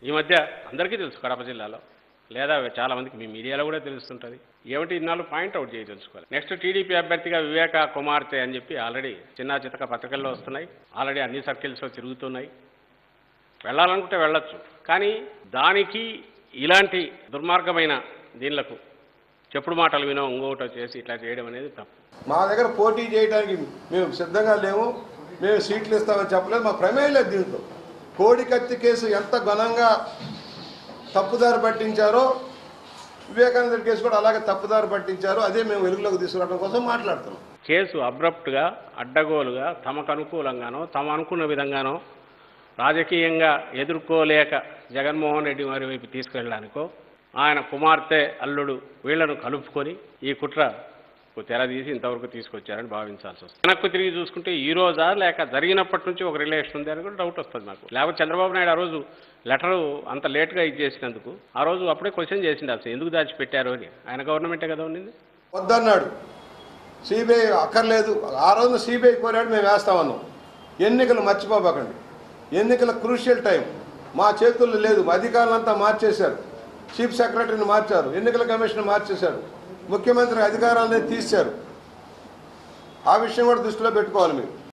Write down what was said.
ఈ మధ్య అందరికీ తెలుసు కడప జిల్లాలో లేదా చాలా మందికి మీ మీడియాలో కూడా తెలుస్తుంటుంది ఏమిటి ఇన్నాళ్ళు పాయింట్ అవుట్ చేసి తెలుసుకోవాలి నెక్స్ట్ టీడీపీ అభ్యర్థిగా వివేక కుమార్తె అని చెప్పి ఆల్రెడీ చిన్న చితక పత్రికల్లో వస్తున్నాయి ఆల్రెడీ అన్ని సర్కిల్స్లో తిరుగుతున్నాయి వెళ్ళాలనుకుంటే వెళ్ళొచ్చు కానీ దానికి ఇలాంటి దుర్మార్గమైన దీనిలకు చెప్పుడు మాటలు వినో ఇంకొకటో చేసి ఇట్లా చేయడం అనేది తప్పు మా దగ్గర పోటీ చేయడానికి మేము సిద్ధంగా లేము మేము సీట్లు ఇస్తామని చెప్పలేదు మా ప్రమేయం లేదు దీంట్లో కోడి కత్తి కేసు ఎంత ఘనంగా తప్పుదారి పట్టించారో వివేకానంద కేసు కూడా అలాగే తప్పుదారి పట్టించారో అదే మేము వెలుగులోకి తీసుకురావడం కోసం మాట్లాడుతున్నాం కేసు అబ్రప్ట్గా అడ్డగోలుగా తమకు అనుకూలంగానో తమ అనుకున్న విధంగానో రాజకీయంగా ఎదుర్కోలేక జగన్మోహన్ రెడ్డి వారి వైపు తీసుకెళ్ళడానికో ఆయన కుమార్తె అల్లుడు వీళ్లను కలుపుకొని ఈ కుట్ర తెరదీసి ఇంతవరకు తీసుకొచ్చారని భావించాల్సి వస్తుంది వెనక్కు తిరిగి చూసుకుంటే ఈ రోజా లేక జరిగినప్పటి నుంచి ఒక రిలేషన్ ఉంది అని కూడా డౌట్ వస్తుంది నాకు లేకపోతే చంద్రబాబు నాయుడు ఆ రోజు లెటరు అంత లేట్గా ఇచ్చేసినందుకు ఆ రోజు అప్పుడే క్వశ్చన్ చేసింది అసలు ఎందుకు దాచిపెట్టారు అని ఆయన గవర్నమెంటే కదా ఉండింది వద్దన్నాడు సిబిఐ అక్కర్లేదు ఆ రోజున సిబిఐ కోరాడు మేము వేస్తామన్నాం ఎన్నికలు మర్చిపోబకండి ఎన్నికల క్రూషియల్ టైం మా చేతుల్లో లేదు అధికారులంతా మార్చేశారు చీఫ్ సెక్రటరీని మార్చారు ఎన్నికల కమిషన్ మార్చేశారు ముఖ్యమంత్రి అధికారాలనే తీశారు ఆ విషయం కూడా దృష్టిలో పెట్టుకోవాలి మీరు